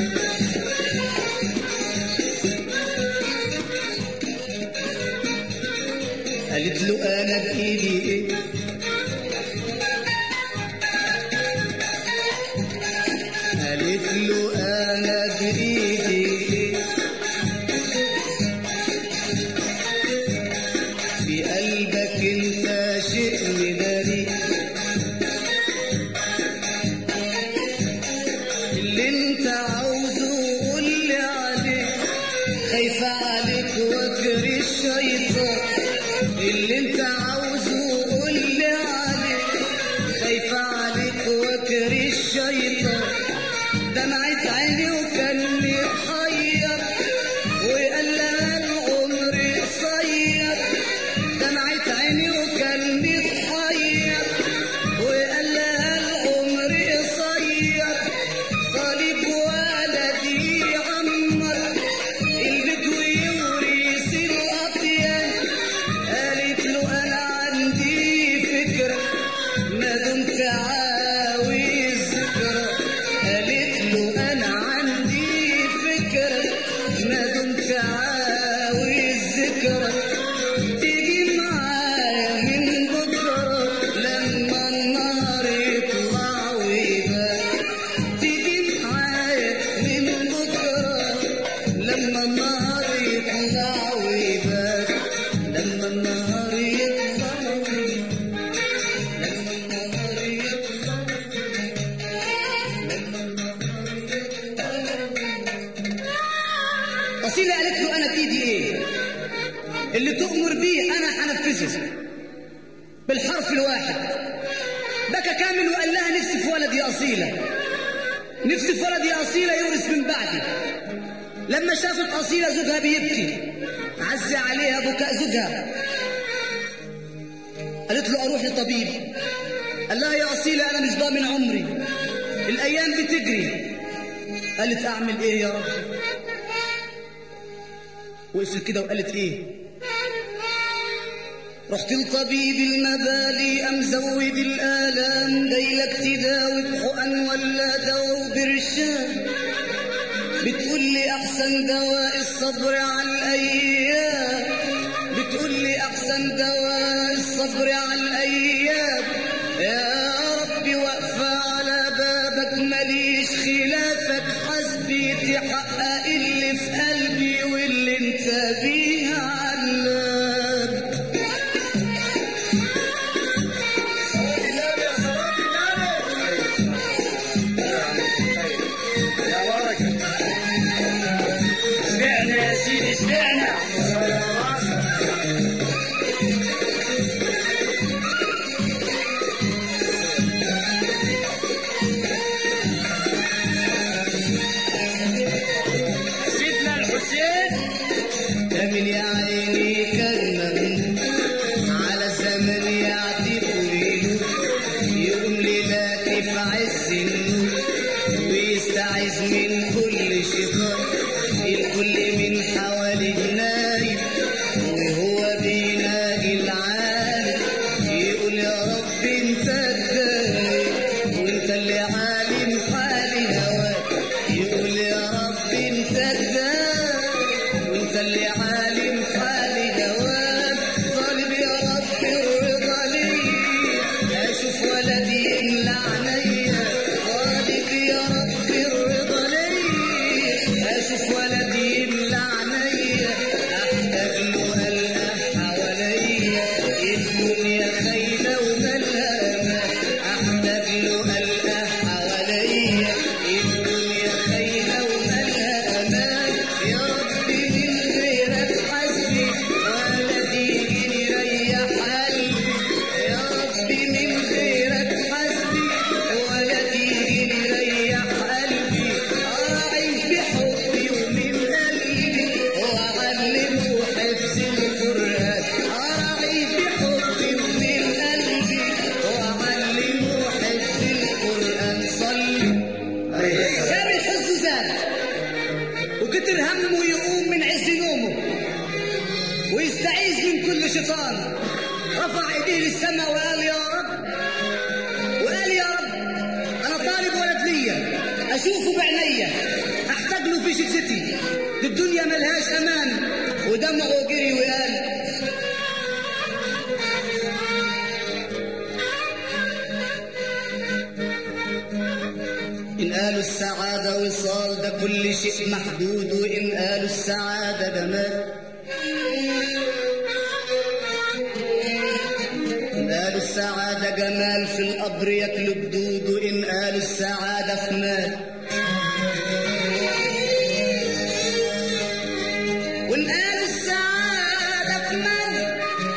قالت له انا بايدي ايه قالت له انا بايدي ايه في قلبك انت شيء مداري اللي انت عاوزه قول لي عليه خايفة عليك واجري الشيطان اللي انت عاوزه قول لي عليه خايفة عليك واجري الشيطان دمعت عيني وكان متحير وقال لها العمر قصير دمعت عيني وكان متحير وقال لها العمر قصير طالب ولدي يعمر البيت ويورث الاطيان قالت له انا عندي فكره ما دمت عاوز ذكرى قالت له انا عندي فكره ما دمت عاوز ذكرى تيجي معايا من بكره لما النهار يطلع ويبان تيجي معايا من بكره لما النهار يطلع ويبان لما النهار يطلع ويبان لما النهار يطلع لما النهار يطلع أصيلة قالت له أنا بإيدي إيه؟ اللي تؤمر بيه أنا هنفذه بالحرف الواحد بكى كامل وقال لها نفسي في ولد يا أصيلة نفسي في ولد يا أصيلة يورث من بعدي لما شافت أصيلة زوجها بيبكي عز عليها بكاء زوجها قالت له أروح لطبيب قال لها يا أصيلة أنا مش ضامن عمري الأيام بتجري قالت أعمل إيه يا رب وقفت كده وقالت إيه رحت لطبيب المبالي أم زود الآلام دايلك تداوي بحقن ولا دواء برشام بتقول لي أحسن دواء الصبر على الأيام بتقول لي أحسن دواء الصبر على الأيام يا ربي واقفة على بابك ماليش خلافك حسبي تحقق اللي في قلبي واللي انت بيه علام اشمعنى يا سيدي اشمعنى سيدنا الحسين كامل يا عيني كان ممنون على الزمن يعتبر يقوم ليلاتي في عز النور ويستعيذ من كل شيطان الكل من حواليه نايم وهو بينادي العالم يقول يا رب انت الدايم وانت اللي عالم حال هواك يقول يا رب انت الدايم وانت اللي عالم حال هواك طالب يا رب الرضا ليا اشوف ولدي يملى عينيا طالب يا رب الرضا ليا اشوف ولدي يملى عينيا احتاج له قلق حواليا الدنيا خايله وملهمه احتاج له قلق حواليا الدنيا خايله وملهمه يا ربي من غيرك حسبي ولدي يجي يريح قلبي يا ربي من غيرك حسبي ولدي يجي يريح قلبي اعيش بحبي ومن قلبي واعلمه حفظ القران اعيش بحبي ومن قلبي واعلمه حفظ القران صلي ساب الحزن زاد وكتر همه يقوم من عز نومه ويستعيذ من كل شيطان رفع ايديه للسماء وقال يا رب وقال يا رب انا طالب ولد ليا اشوفه بعينيا في شدتي دي الدنيا ملهاش امان ودمعه جري وقال إن قالوا السعادة وصال ده كل شيء محدود وإن قالوا السعادة جمال إن قالوا السعادة جمال في القبر ياكلوا جدود وإن قالوا السعادة في مال وإن قالوا السعادة في مال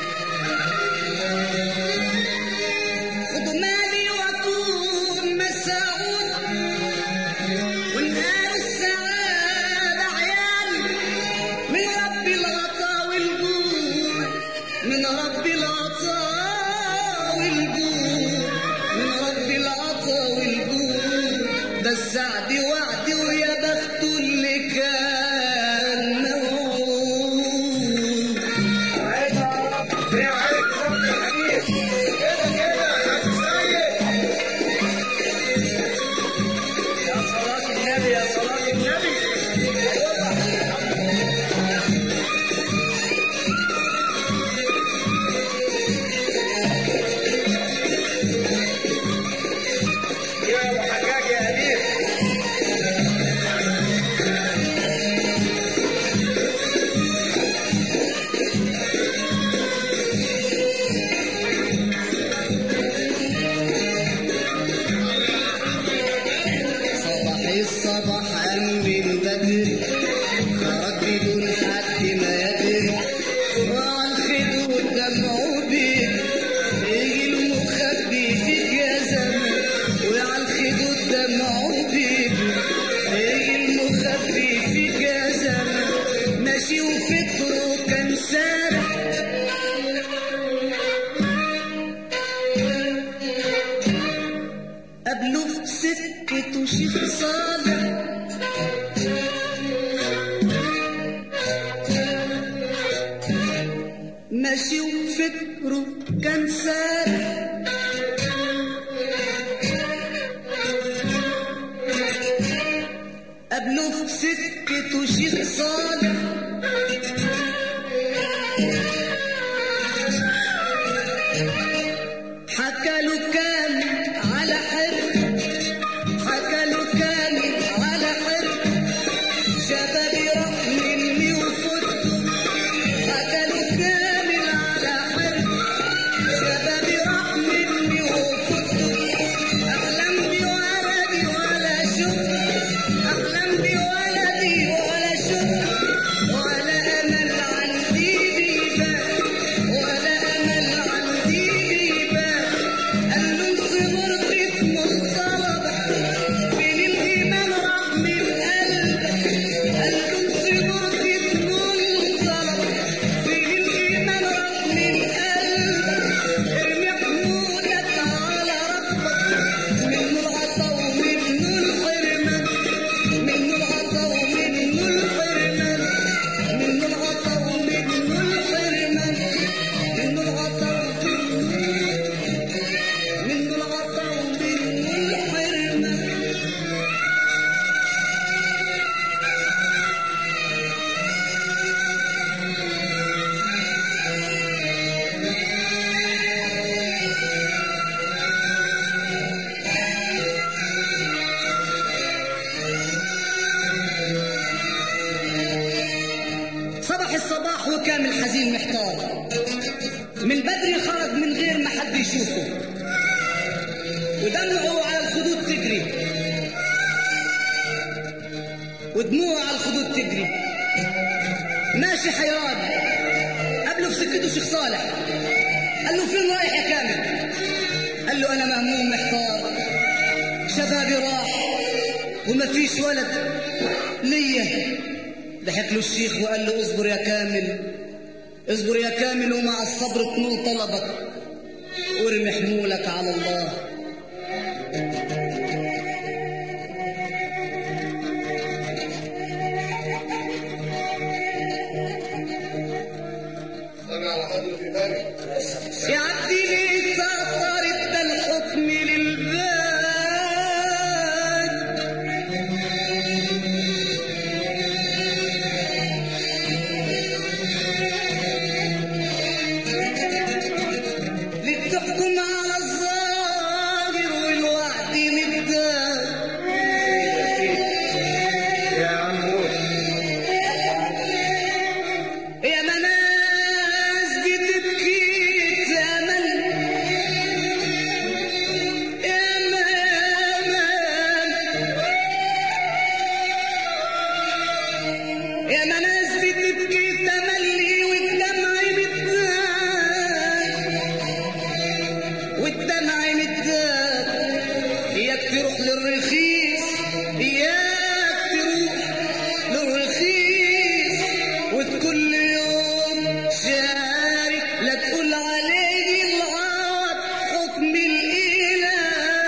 خدوا مالي وأكون مسعود وإن قالوا السعادة عيال من رب العطا والجود من رب العطا والجود من رب العطا والجود ده السعد وعد ويا بخت اللي كان موعود يا صلاة النبي يا صلاة النبي يا ابو حجاج يا امير صباح الصباح أمن بدري خرج بدون حد ما يدري وعلى الخدود دمعه بيه يجي المخبي فيك يا زمان وعلى الخدود دمعه بيه يجي المخبي فيك يا زمان ماشي وفكره كان سارح قبله في سكته شيخ صالح ماشي وفكره كان سارح قبله في سكته شيخ صالح حكى له كان على حرف حكى له كان على حرف شبابي راح مني وفته حكى له كامل على حرف شبابي راح مني وفته احلم بولدي ولا شوف احلم بولدي ولا شوف ولا امل عندي بيبان ولا امل عندي بيبان قال له صبرت في مصطلبك فين الايمان راح من قلبك قال له صبرت في مصطلبك فين الايمان راح من قلبك ارمي حمولك على ربك منه العطا ومنه الحرمان منه العطا ومنه الحرمان منه العطا ومنه الحرمان منه العطا منه العطا ومنه الحرمان صبح الصباح وكامل حزين محتار من بدري خرج من غير ما حد يشوفه ودمعه على الخدود تجري ودموعه على الخدود تجري ماشي حيران قبله في سكته شيخ صالح قال له فين رايح يا كامل قال له انا مهموم محتار شبابي راح ومفيش ولد ليا ضحك له الشيخ وقال له اصبر يا كامل اصبر يا كامل ومع الصبر تنول طلبك وارمي حمولك على الله يا عبدي ليه سطرت ده الحكم للباب يا مناس بتبكي تملي والدمع متاك والدمع متاك اياك تروح للرخيص اياك تروح للرخيص وتكل يوم شاري لا تقول عليه الغلط حكم الاله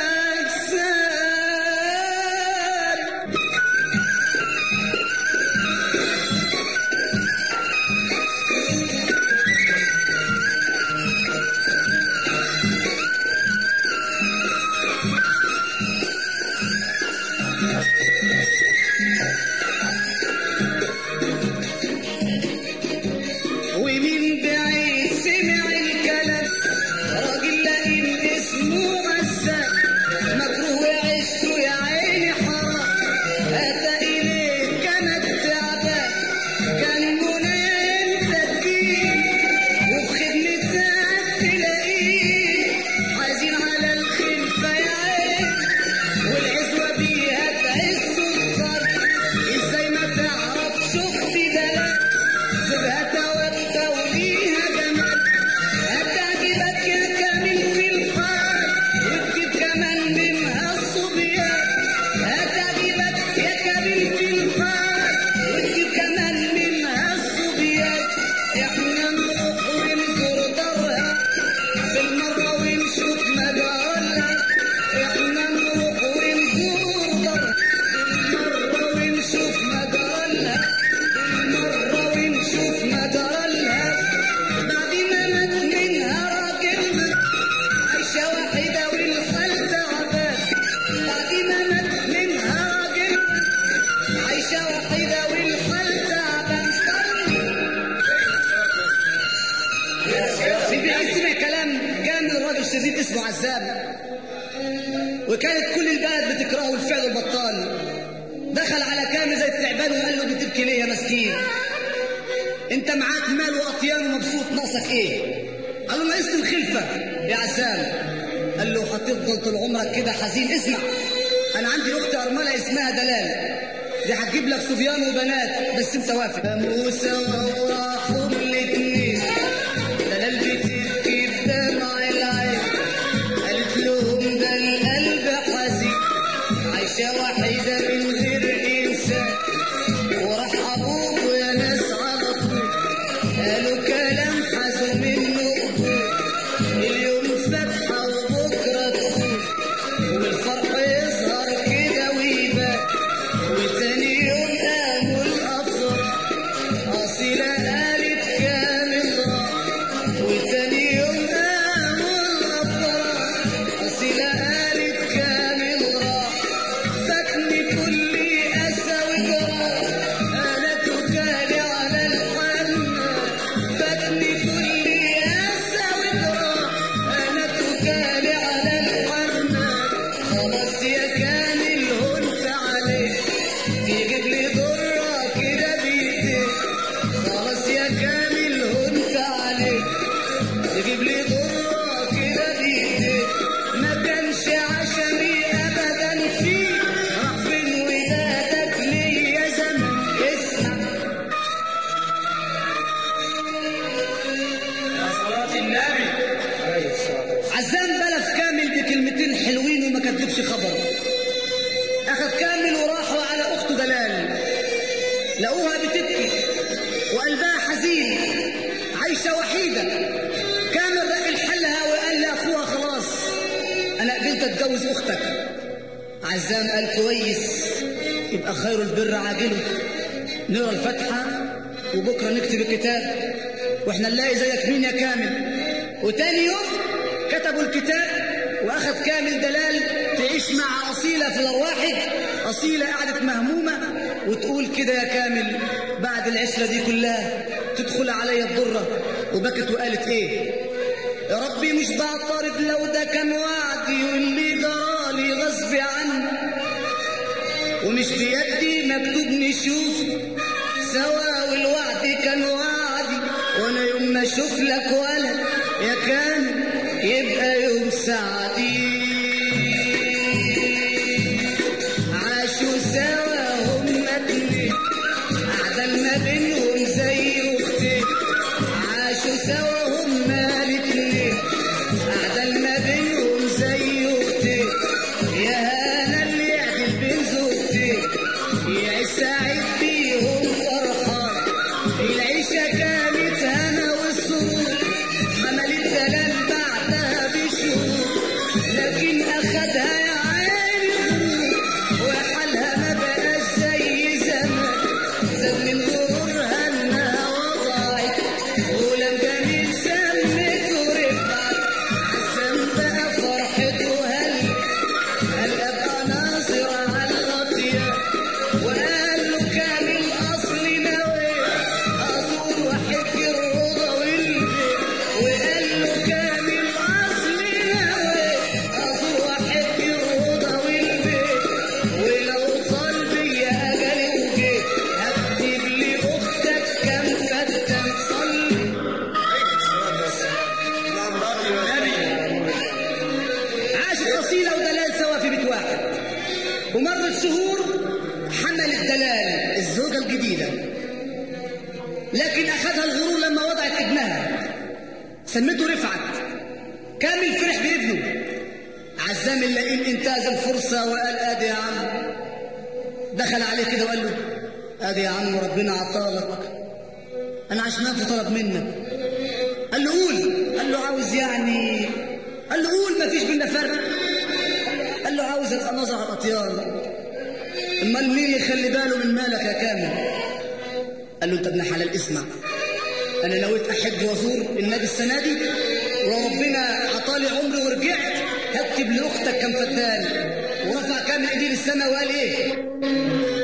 ساري ومن بعيد سمع الكلام راجل لئيم اسمه غسان مكروه وعشته يا عيني حرام اتى اليه كانت تعبان كان منى تدين وفي خدمتها تلاقيه حزين على الخلفه يا عين والعزوه بيها تعز الطريق ازاي ما تعرفش اختي دلال سيبها توكة وليها جمال هتعجبك يا كامل في الحال واكتب كمان منها الصبيان هتعجبك يا كامل في الحال واكتب كمان منها الصبيان احنا نروح ونزور دارها بالمرة ونشوف مجالها احنا نروح ونزور دارها بالمرة ونشوف مجالها بالمرة ونشوف مجالها بعد ما مات منها راجل عايشة واحدة والحال تعبان بعد ما مات منها راجل عايشة واحدة والحال تعبان في بعيد سمع كلام جامد الراجل شرير اسمه عزام وكانت كل البلد بتكرهه الفعل البطال دخل على كامل زي التعبان وقال له بتبكي ليه يا مسكين انت معاك مال واطيان ومبسوط ناقصك ايه قال له ناقصني الخلفه يا عزام قال له هتفضل طول عمرك كده حزين اسمع انا عندي اخت ارمله اسمها دلال دي هتجيب لك صبيان وبنات بس انت وافق موسى وراحوا الاتنين دلال بتبكي بدمع العين قالت لهم ده القلب حزين عايشة واحدة من غير إنسان وراح أبوك يا ناس على طول قالوا كلام حزن منه قبول اليوم فتحة وبكرة تفوت والفرح يظهر كده ويبان وتاني يوم قاموا الأفراح أصيلة قالت كامل راح وتاني يوم قاموا الأفراح أصيلة قالت كامل راح فاتني كل أسى وجراح أنا تكالي على الحنان فاتني كل أسى وجراح أنا تكالي على الحنان خلاص يا كامل هنت عليك تجيب لي ضرة كده بإيديك خلاص يا كامل هنت عليك تجيب لي ضرة كده بإيديك ما كانش عشمي أبدا فيك راح فين ودادك ليا زمن اسمع يا صلاة النبي عليه الصلاة والسلام عزام بلف كامل بكلمتين حلوين وما كدبش خبر اخذ كامل وراحوا على اخته دلال لقوها بتبكي وقلبها حزين عايشه وحيده كامل رق الحلها وقال لاخوها خلاص انا قبلت اتجوز اختك عزام قال كويس يبقى خير البر عاجله نقرا الفاتحه وبكره نكتب الكتاب واحنا نلاقي زيك مين يا كامل وتاني يوم كتبوا الكتاب واخذ كامل دلال تعيش مع اصيله في الواحد اصيله قعدت مهمومه وتقول كده يا كامل بعد العشره دي كلها تدخل عليا الضره وبكت وقالت ايه يا ربي مش بعترض لو ده كان وعدي واللي جرالي غصب عني ومش بيدي مكتوب نشوف سوا والوعد كان وعدي وانا يوم ما اشوف لك ولد يا كان يبقى يوم سعدي عاشوا سوا هما اتنين قعدة وسعيد بيهم فرحان العيشة كانت هنا والسرور حمل الدلال بعدها بشهور لكن أخدها يا عيني غرور وحالها ما بقاش زي زمان زاد من غرورها إنها وضعت غلام جميل سمته رفعت عشان بقى فرحته هل هل أبقى ناظر على الأطيار وقال له كان الأصل ناوي أزور وأحب الروضة والبيت وقال له كان الأصل ناوي أزور وأحب الروضة والبيت ولو طال بيا أجلي وجيت هكتب لأختك كم فتة صلي عاشت أصيلة ودلال سوا في بيت واحد ومرت شهور حمل الدلال الزوجة الجديدة لكن أخذها الغرور لما وضعت ابنها سمته رفعت كامل فرح بابنه عزام اللئيم انتهز الفرصة وقال ادي يا عم دخل عليه كده وقال له ادي يا عم ربنا عطالك انا عشان في طلب منك قال له قول قال له عاوز يعني قال له قول مفيش بينا فرق قال له عاوز ابقى نظر على الاطيار امال مين يخلي باله من مالك يا كامل قال له انت ابن حلال اسمع انا نويت احج وازور النبي السنه دي وربنا عطالي عمري ورجعت هكتب لاختك كم فتان ورفع كامل ايديه للسماء وقال ايه